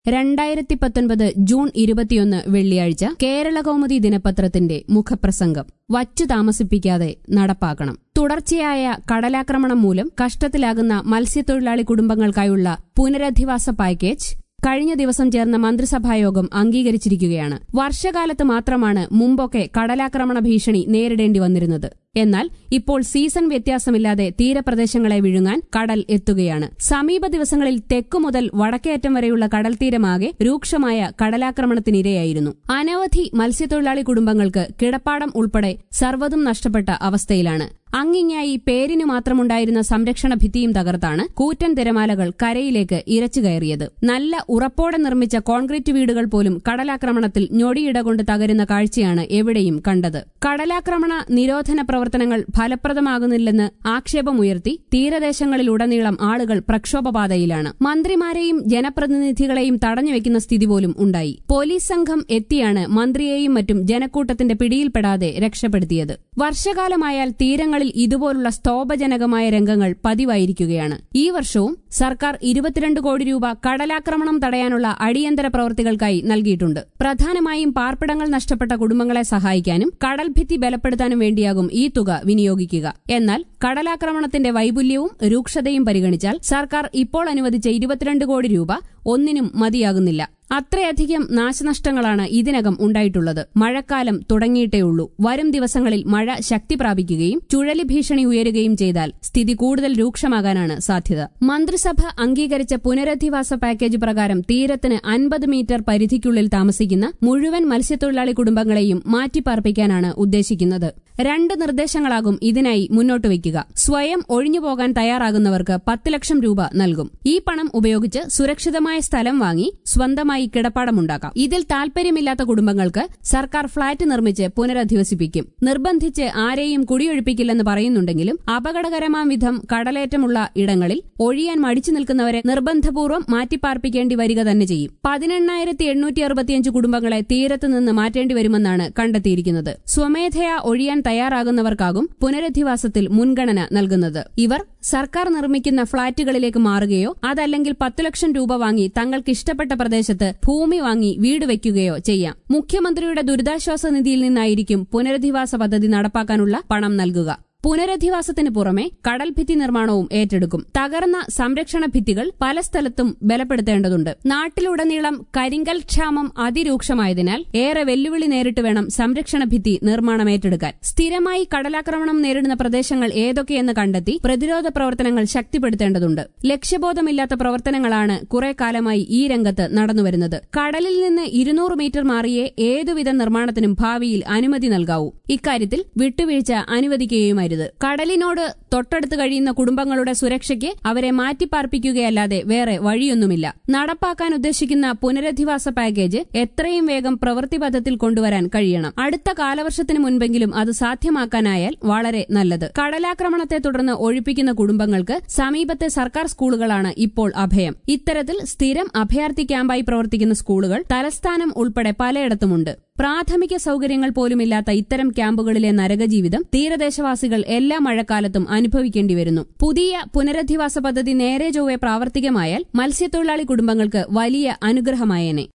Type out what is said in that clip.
രണ്ടായിരത്തി പത്തൊൻപത് ജൂൺ ഇരുപത്തിയൊന്ന് വെള്ളിയാഴ്ച കേരള കൗമുദി ദിനപത്രത്തിന്റെ മുഖപ്രസംഗം വച്ചു താമസിപ്പിക്കാതെ നടപ്പാക്കണം തുടർച്ചയായ കടലാക്രമണം മൂലം കഷ്ടത്തിലാകുന്ന മത്സ്യത്തൊഴിലാളി കുടുംബങ്ങൾക്കായുള്ള പുനരധിവാസ പാക്കേജ് കഴിഞ്ഞ ദിവസം ചേർന്ന മന്ത്രിസഭായോഗം അംഗീകരിച്ചിരിക്കുകയാണ് വർഷകാലത്ത് മാത്രമാണ് മുമ്പൊക്കെ കടലാക്രമണ ഭീഷണി നേരിടേണ്ടി വന്നിരുന്നത് എന്നാൽ ഇപ്പോൾ സീസൺ വ്യത്യാസമില്ലാതെ തീരപ്രദേശങ്ങളെ വിഴുങ്ങാൻ കടൽ എത്തുകയാണ് സമീപ ദിവസങ്ങളിൽ തെക്കു മുതൽ വടക്കേയറ്റം വരെയുള്ള കടൽ തീരമാകെ രൂക്ഷമായ കടലാക്രമണത്തിനിരയായിരുന്നു അനവധി മത്സ്യത്തൊഴിലാളി കുടുംബങ്ങൾക്ക് കിടപ്പാടം ഉൾപ്പെടെ സർവ്വതും നഷ്ടപ്പെട്ട അവസ്ഥയിലാണ് അങ്ങിങ്ങായി പേരിനു മാത്രമുണ്ടായിരുന്ന സംരക്ഷണ ഭിത്തിയും തകർത്താണ് കൂറ്റൻ തിരമാലകൾ കരയിലേക്ക് ഇരച്ചു കയറിയത് നല്ല ഉറപ്പോടെ നിർമ്മിച്ച കോൺക്രീറ്റ് വീടുകൾ പോലും കടലാക്രമണത്തിൽ ഞൊടിയിട കൊണ്ട് തകരുന്ന കാഴ്ചയാണ് എവിടെയും കണ്ടത് കടലാക്രമണ നിരോധന പ്രവർത്തനങ്ങൾ ഫലപ്രദമാകുന്നില്ലെന്ന് ആക്ഷേപമുയർത്തി തീരദേശങ്ങളിലുടനീളം ആളുകൾ പ്രക്ഷോഭപാതയിലാണ് മന്ത്രിമാരെയും ജനപ്രതിനിധികളെയും തടഞ്ഞുവെക്കുന്ന സ്ഥിതി പോലും ഉണ്ടായി പോലീസ് സംഘം എത്തിയാണ് മന്ത്രിയെയും മറ്റും ജനക്കൂട്ടത്തിന്റെ പിടിയിൽപ്പെടാതെ രക്ഷപ്പെടുത്തിയത് വർഷകാലമായാൽ തീരങ്ങളിൽ ഇതുപോലുള്ള സ്തോഭജനകമായ രംഗങ്ങൾ പതിവായിരിക്കുകയാണ് ഈ വർഷവും സർക്കാർ ഇരുപത്തിരണ്ട് കോടി രൂപ കടലാക്രമണം തടയാനുള്ള അടിയന്തര പ്രവൃത്തികൾക്കായി നൽകിയിട്ടുണ്ട് പ്രധാനമായും പാർപ്പിടങ്ങൾ നഷ്ടപ്പെട്ട കുടുംബങ്ങളെ സഹായിക്കാനും കടൽഭിത്തി ബലപ്പെടുത്താനും വേണ്ടിയാകും ഈ തുക വിനിയോഗിക്കുക എന്നാൽ കടലാക്രമണത്തിന്റെ വൈപുല്യവും രൂക്ഷതയും പരിഗണിച്ചാൽ സർക്കാർ ഇപ്പോൾ അനുവദിച്ച ഇരുപത്തിരണ്ട് കോടി രൂപ ഒന്നിനും മതിയാകുന്നില്ല അത്രയധികം നാശനഷ്ടങ്ങളാണ് ഇതിനകം ഉണ്ടായിട്ടുള്ളത് മഴക്കാലം തുടങ്ങിയിട്ടേയുള്ളൂ വരും ദിവസങ്ങളിൽ മഴ ശക്തി പ്രാപിക്കുകയും ചുഴലി ഭീഷണി ഉയരുകയും ചെയ്താൽ സ്ഥിതി കൂടുതൽ രൂക്ഷമാകാനാണ് സാധ്യത മന്ത്രിസഭ അംഗീകരിച്ച പുനരധിവാസ പാക്കേജ് പ്രകാരം തീരത്തിന് അൻപത് മീറ്റർ പരിധിക്കുള്ളിൽ താമസിക്കുന്ന മുഴുവൻ മത്സ്യത്തൊഴിലാളി കുടുംബങ്ങളെയും മാറ്റിപ്പാർപ്പിക്കാനാണ് ഉദ്ദേശിക്കുന്നത് രണ്ട് നിർദ്ദേശങ്ങളാകും ഇതിനായി മുന്നോട്ട് വയ്ക്കുക സ്വയം ഒഴിഞ്ഞുപോകാൻ തയ്യാറാകുന്നവർക്ക് പത്ത് ലക്ഷം രൂപ നൽകും ഈ പണം ഉപയോഗിച്ച് സുരക്ഷിതമായ സ്ഥലം വാങ്ങി സ്വന്തമായി കിടപ്പാടമുണ്ടാക്കാം ഇതിൽ താൽപര്യമില്ലാത്ത കുടുംബങ്ങൾക്ക് സർക്കാർ ഫ്ളാറ്റ് നിർമ്മിച്ച് പുനരധിവസിപ്പിക്കും നിർബന്ധിച്ച് ആരെയും കുടിയൊഴിപ്പിക്കില്ലെന്ന് പറയുന്നുണ്ടെങ്കിലും അപകടകരമാം വിധം കടലേറ്റമുള്ള ഇടങ്ങളിൽ ഒഴിയാൻ മടിച്ചു നിൽക്കുന്നവരെ നിർബന്ധപൂർവ്വം മാറ്റിപ്പാർപ്പിക്കേണ്ടി വരിക തന്നെ ചെയ്യും പതിനെണ്ണായിരത്തി എണ്ണൂറ്റി അറുപത്തിയഞ്ച് കുടുംബങ്ങളെ തീരത്ത് നിന്ന് മാറ്റേണ്ടി വരുമെന്നാണ് കണ്ടെത്തിയിരിക്കുന്നത് സ്വമേധയാ ഒഴിയാൻ തയ്യാറാകുന്നവർക്കാകും പുനരധിവാസത്തിൽ മുൻഗണന നൽകുന്നത് ഇവർ സർക്കാർ നിർമ്മിക്കുന്ന ഫ്ളാറ്റുകളിലേക്ക് മാറുകയോ അതല്ലെങ്കിൽ പത്തു ലക്ഷം രൂപ വാങ്ങി തങ്ങൾക്ക് ഇഷ്ടപ്പെട്ട പ്രദേശത്ത് ഭൂമി വാങ്ങി വീട് വയ്ക്കുകയോ ചെയ്യാം മുഖ്യമന്ത്രിയുടെ ദുരിതാശ്വാസ നിധിയിൽ നിന്നായിരിക്കും പുനരധിവാസ പദ്ധതി നടപ്പാക്കാനുള്ള പണം നൽകുക പുനരധിവാസത്തിന് പുറമെ കടൽഭിത്തി നിർമ്മാണവും ഏറ്റെടുക്കും തകർന്ന സംരക്ഷണ ഭിത്തികൾ പല സ്ഥലത്തും ബലപ്പെടുത്തേണ്ടതുണ്ട് നാട്ടിലുടനീളം കരിങ്കൽ ക്ഷാമം അതിരൂക്ഷമായതിനാൽ ഏറെ വെല്ലുവിളി നേരിട്ട് വേണം സംരക്ഷണ ഭിത്തി നിർമ്മാണം ഏറ്റെടുക്കാൻ സ്ഥിരമായി കടലാക്രമണം നേരിടുന്ന പ്രദേശങ്ങൾ ഏതൊക്കെയെന്ന് കണ്ടെത്തി പ്രതിരോധ പ്രവർത്തനങ്ങൾ ശക്തിപ്പെടുത്തേണ്ടതുണ്ട് ലക്ഷ്യബോധമില്ലാത്ത പ്രവർത്തനങ്ങളാണ് കുറെ കാലമായി ഈ രംഗത്ത് നടന്നുവരുന്നത് കടലിൽ നിന്ന് ഇരുന്നൂറ് മീറ്റർ മാറിയേ ഏതുവിധ നിർമ്മാണത്തിനും ഭാവിയിൽ അനുമതി നൽകാവൂ ഇക്കാര്യത്തിൽ വിട്ടുവീഴ്ച അനുവദിക്കുകയുമായിരുന്നു ചെയ്യരുത് കടലിനോട് തൊട്ടടുത്ത് കഴിയുന്ന കുടുംബങ്ങളുടെ സുരക്ഷയ്ക്ക് അവരെ മാറ്റിപ്പാർപ്പിക്കുകയല്ലാതെ വേറെ വഴിയൊന്നുമില്ല നടപ്പാക്കാൻ ഉദ്ദേശിക്കുന്ന പുനരധിവാസ പാക്കേജ് എത്രയും വേഗം പ്രവൃത്തിപഥത്തിൽ കൊണ്ടുവരാൻ കഴിയണം അടുത്ത കാലവർഷത്തിന് മുൻപെങ്കിലും അത് സാധ്യമാക്കാനായാൽ വളരെ നല്ലത് കടലാക്രമണത്തെ തുടർന്ന് ഒഴിപ്പിക്കുന്ന കുടുംബങ്ങൾക്ക് സമീപത്തെ സർക്കാർ സ്കൂളുകളാണ് ഇപ്പോൾ അഭയം ഇത്തരത്തിൽ സ്ഥിരം അഭയാർത്ഥി ക്യാമ്പായി പ്രവർത്തിക്കുന്ന സ്കൂളുകൾ തലസ്ഥാനം ഉൾപ്പെടെ പലയിടത്തുമുണ്ട് പ്രാഥമിക സൌകര്യങ്ങൾ പോലുമില്ലാത്ത ഇത്തരം ക്യാമ്പുകളിലെ നരകജീവിതം തീരദേശവാസികൾ എല്ലാ മഴക്കാലത്തും അനുഭവിക്കേണ്ടി വരുന്നു പുതിയ പുനരധിവാസ പദ്ധതി നേരെ ചൊവ്വെ പ്രാവർത്തികമായാൽ മത്സ്യത്തൊഴിലാളി കുടുംബങ്ങൾക്ക് വലിയ അനുഗ്രഹമായേനെ